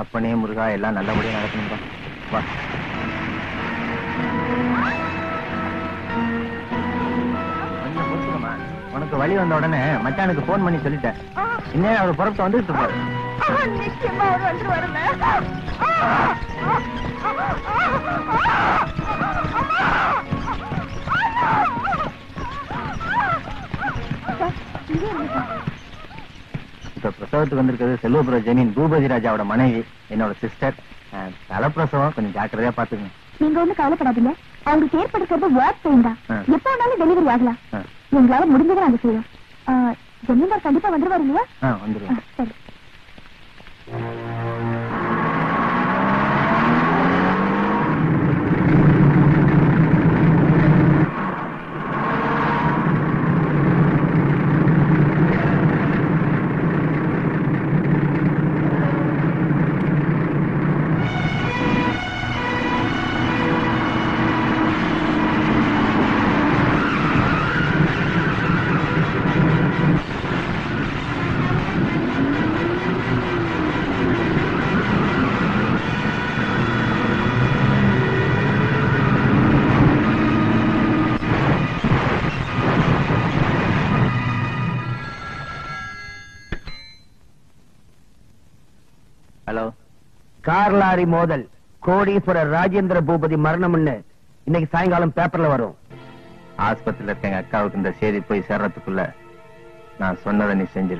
அப்பனே முருகா எல்லாம் நல்லபடியா நடக்கணும்பா வா கொஞ்சம் பொறுத்துக்கம்மா. உனக்கு வழி வந்த உடனே மச்சானுக்கு போன் பண்ணி சொல்லிட்டேன் இன்னும் அவர் புறப்பட்டு வந்துட்டு இருப்பாரு நிச்சயமா அவர் வந்து வரல இப்ப பிரசவத்துக்கு வந்திருக்கிறது செல்வபுர ஜெனின் பூபதி ராஜாவோட மனைவி என்னோட சிஸ்டர் தலைப்பிரசவம் கொஞ்சம் ஜாக்கிரதையா பாத்துக்கணும் நீங்க ஒண்ணு கவலைப்படாதீங்க அவங்களுக்கு ஏற்படுத்துறது வாட் பெயின் தான் ஆ. எப்ப வேணாலும் டெலிவரி ஆகலாம் ஆ. எங்களால முடிஞ்சதை நாங்க செய்யறோம் ஆ, ஜமீன்தார் கண்டிப்பா வந்துருவாரு இல்லையா ஆ ஆ, வந்துருவேன் சரி ஹலோ கார் லாரி மோதல் கோடீஸ்வரர் ராஜேந்திர பூபதி மரணம்னு இன்னைக்கு சாயங்காலம் பேப்பர்ல வரும் ஆஸ்பத்திரியில இருக்க எங்க அக்காவுக்கு இந்த செய்தி போய் சேர்றதுக்குள்ள நான் சொன்னதை நீ செஞ்சிரு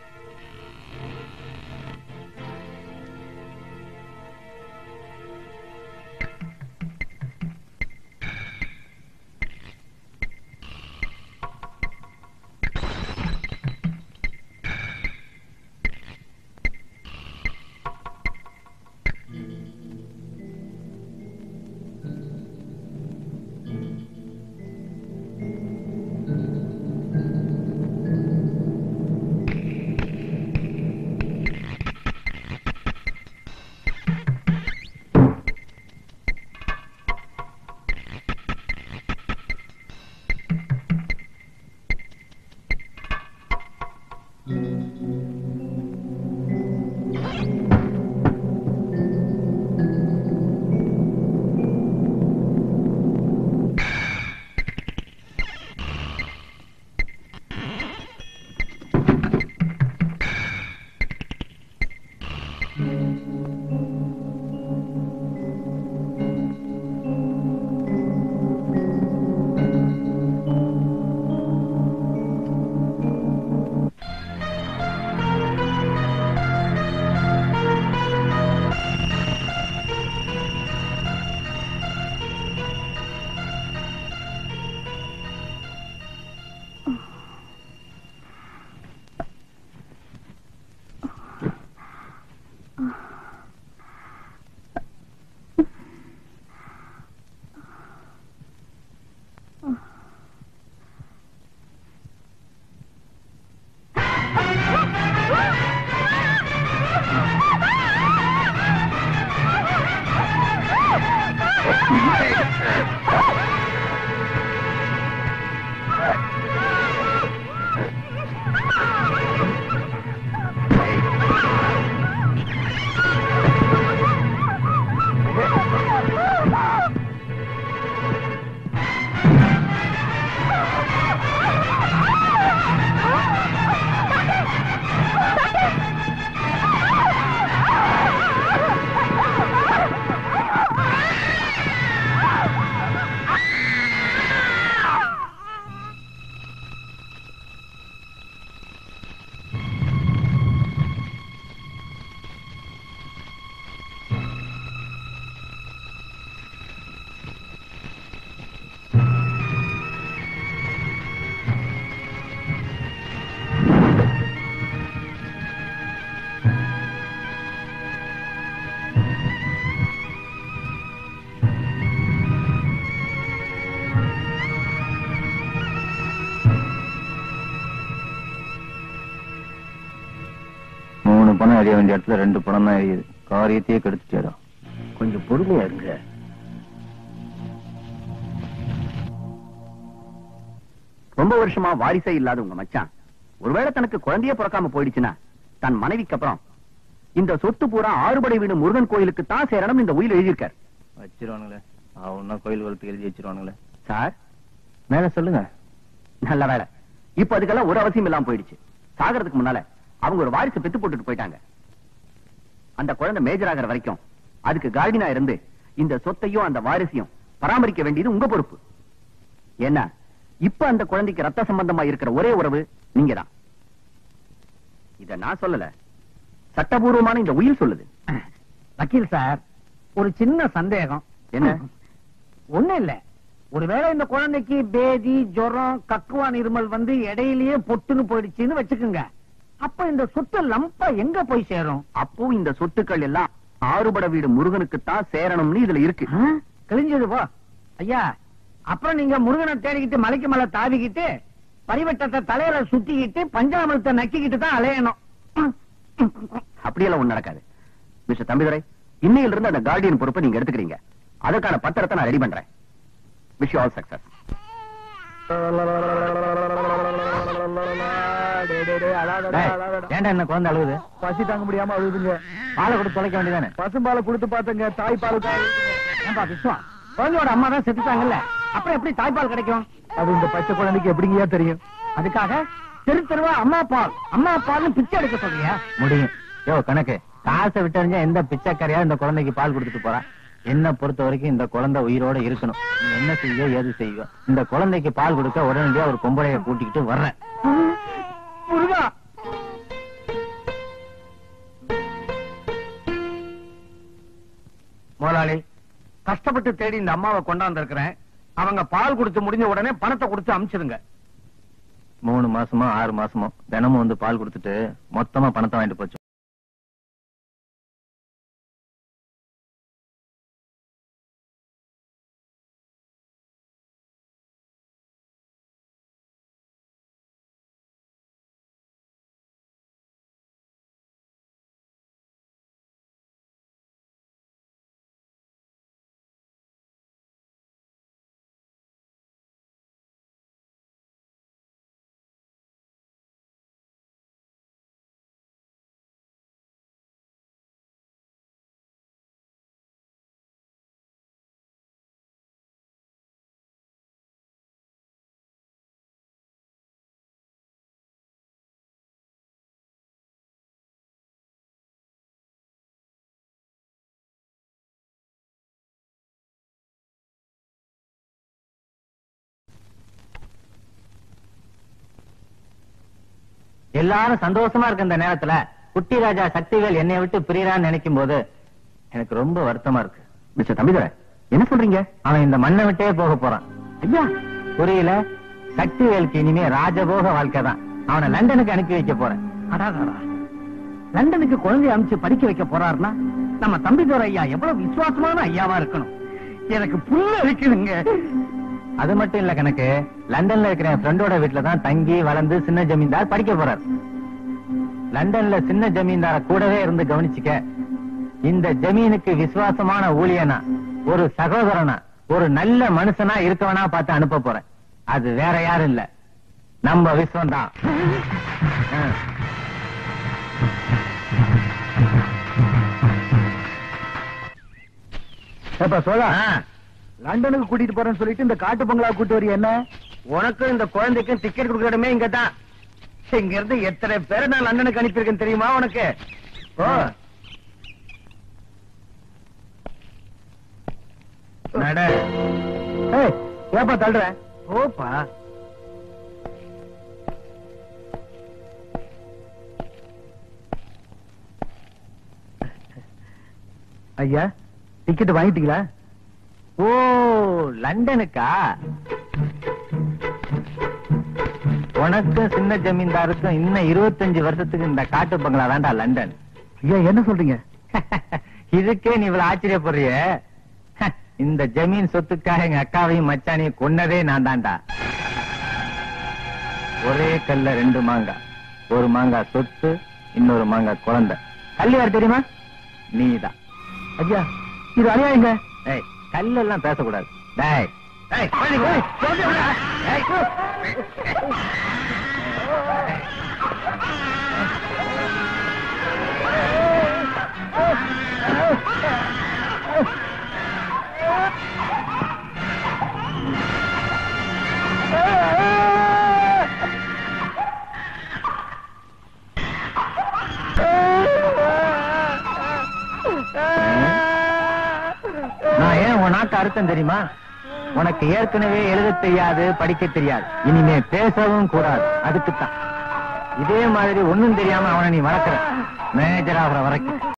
மூணு பணம் எரிய வேண்டிய இடத்துல ரெண்டு பணம் தான் எரியுது காரியத்தையே கெடுத்துட்டேடா கொஞ்சம் பொறுமையா இருங்க ரொம்ப வருஷமா வாரிசே இல்லாத உங்க மச்சான் ஒருவேளை தனக்கு குழந்தையே பிறக்காம போயிடுச்சுன்னா தன் மனைவிக்கு அப்புறம் இந்த சொத்து பூரா ஆறுபடை வீடு முருகன் கோயிலுக்கு தான் சேரணும் இந்த உயில் எழுதியிருக்கார் வச்சிருவானுங்களே அவனா கோயில் குளத்துக்கு எழுதி வச்சிருவானுங்களே சார் மேல சொல்லுங்க நல்ல வேலை இப்ப அதுக்கெல்லாம் ஒரு அவசியம் இல்லாம போயிடுச்சு சாகறதுக்கு முன்னால அவங்க ஒரு வாரிசு பெத்து போட்டுட்டு போயிட்டாங்க அந்த குழந்தை மேஜர் ஆகிற வரைக்கும் அதுக்கு கார்டினா இருந்து இந்த சொத்தையும் அந்த வாரிசையும் பராமரிக்க வேண்டியது உங்க பொறுப்பு ஏன்னா இப்ப அந்த குழந்தைக்கு ரத்த சம்பந்தமா இருக்கிற ஒரே உறவு நீங்கதான் இத நான் சொல்லல சட்டபூர்வமான இந்த உயில் சொல்லுது வக்கீல் சார் ஒரு சின்ன சந்தேகம் என்ன ஒண்ணு இல்ல ஒருவேளை இந்த குழந்தைக்கு பேதி ஜுரம் கக்குவான் இருமல் வந்து இடையிலேயே பொட்டுன்னு போயிடுச்சுன்னு வச்சுக்குங்க அப்ப இந்த சொத்து லம்பா எங்க போய் சேரும் அப்போ இந்த சொத்துக்கள் எல்லாம் ஆறுபட வீடு முருகனுக்கு தான் சேரணும்னு இதுல இருக்கு ஆ? கிழிஞ்சது போ ஐயா அப்புறம் நீங்க முருகனை தேடிக்கிட்டு மலைக்கு மலை தாவிக்கிட்டு பரிவட்டத்தை தலையில சுத்திக்கிட்டு பஞ்சாமிரத்தை நக்கிக்கிட்டு தான் அலையணும் அப்படியெல்லாம் ஒண்ணு நடக்காது மிஸ்டர் தம்பிதுரை இன்னையில இருந்து அந்த கார்டியன் பொறுப்பை நீங்க எடுத்துக்கிறீங்க அதற்கான பத்திரத்தை நான் ரெடி பண்றேன் விஷ் ஆல் சக்சஸ் ஏன்டா என்ன குழந்தை அழுகுது பசி தாங்க முடியாம அழுதுங்க பாலை கொடுத்து தொலைக்க வேண்டியதானே பசும்பாலை கொடுத்து பார்த்தங்க தாய்ப்பால் ஏன்பா விஸ்வா குழந்தையோட அம்மா தான் செத்துட்டாங்கல்ல அப்புறம் எப்படி தாய்ப்பால் கிடைக்கும் அது இந்த பச்சை குழந்தைக்கு எப்படிங்கயா தெரியும் அதுக்காக தெரு தெருவா அம்மா பால் அம்மா பால்னு பிச்சை எடுக்க சொல்றியா முடியும் யோ கணக்கு காசை விட்டறிஞ்சா எந்த பிச்சைக்காரியா இந்த குழந்தைக்கு பால் கொடுத்துட்டு போறா என்ன பொறுத்த வரைக்கும் இந்த குழந்தை உயிரோட இருக்கணும் நீ என்ன செய்யோ ஏது செய்யோ இந்த குழந்தைக்கு பால் கொடுக்க உடனடியா ஒரு பொம்பளைய கூட்டிக்கிட்டு வர்றேன் முருகா முதலாளி கஷ்டப்பட்டு தேடி இந்த அம்மாவை கொண்டாந்து இருக்கிறேன் அவங்க பால் கொடுத்து முடிஞ்ச உடனே பணத்தை கொடுத்து அனுப்பிச்சிருங்க மூணு மாசமோ ஆறு மாசமோ தினமும் வந்து பால் கொடுத்துட்டு மொத்தமா பணத்தை வாங்கிட்டு போச்சு எல்லாரும் சந்தோஷமா இருக்க இந்த நேரத்துல குட்டி ராஜா சக்திவேல் என்னை விட்டு பிரியறான்னு நினைக்கும் போது எனக்கு ரொம்ப வருத்தமா இருக்கு மிஸ்டர் தம்பிதுரை என்ன சொல்றீங்க அவன் இந்த மண்ணை விட்டே போக போறான் ஐயா புரியல சக்திவேலுக்கு இனிமே ராஜபோக வாழ்க்கை தான் அவனை லண்டனுக்கு அனுப்பி வைக்க போறேன் அடாதாடா லண்டனுக்கு குழந்தை அனுப்பிச்சு படிக்க வைக்க போறாருன்னா நம்ம தம்பிதுரை ஐயா எவ்வளவு விசுவாசமான ஐயாவா இருக்கணும் எனக்கு புல்ல இருக்குதுங்க அது மட்டும் இல்ல கணக்கு லண்டன்ல இருக்கிற என் ஃப்ரெண்டோட வீட்டுல தான் தங்கி வளர்ந்து சின்ன ஜமீன்தார் படிக்க போறார் லண்டன்ல சின்ன ஜமீன்தார கூடவே இருந்து கவனிச்சுக்க இந்த ஜமீனுக்கு விசுவாசமான ஊழியனா ஒரு சகோதரனா ஒரு நல்ல மனுஷனா இருக்கவனா பார்த்து அனுப்ப போறேன் அது வேற யாரும் இல்ல நம்ம விஸ்வம் தான் சோழா லண்டனுக்கு கூட்டிட்டு போறேன்னு சொல்லிட்டு இந்த காட்டு பங்களா கூட்டு வரி என்ன உனக்கும் இந்த குழந்தைக்கும் டிக்கெட் கொடுக்கறமே இங்க தான் இங்க இருந்து எத்தனை பேரை நான் லண்டனுக்கு அனுப்பியிருக்கேன் தெரியுமா உனக்கு ஓ நட ஏய், ஏப்பா தள்ளுற ஓப்பா ஐயா டிக்கெட் வாங்கிட்டீங்களா ஓ லண்டனுக்கா உனக்கும் சின்ன ஜமீன்தாருக்கும் இன்னும் இருபத்தஞ்சு வருஷத்துக்கு இந்த காட்டு பங்களா தான்டா லண்டன் ஐயா என்ன சொல்றீங்க இதுக்கே நீ இவ்வளவு ஆச்சரியப்படுறிய இந்த ஜமீன் சொத்துக்காக எங்க அக்காவையும் மச்சானையும் கொன்னதே நான் தான்டா ஒரே கல்ல ரெண்டு மாங்காய் ஒரு மாங்காய் சொத்து இன்னொரு மாங்காய் குழந்தை கல்லு யார் தெரியுமா நீதான் ஐயா இது அநியாயங்க ஏய் கல்லெல்லாம் பேசக்கூடாது டேய் ஏய், போடி, போடி, போடி, போடி. ஏய், போ. அர்த்தம் தெரியுமா உனக்கு ஏற்கனவே எழுத தெரியாது படிக்க தெரியாது இனிமே பேசவும் கூடாது அதுக்குத்தான் இதே மாதிரி ஒண்ணும் தெரியாம அவனை நீ வளர்க்கற மேஜர் ஆகுற வரைக்கும்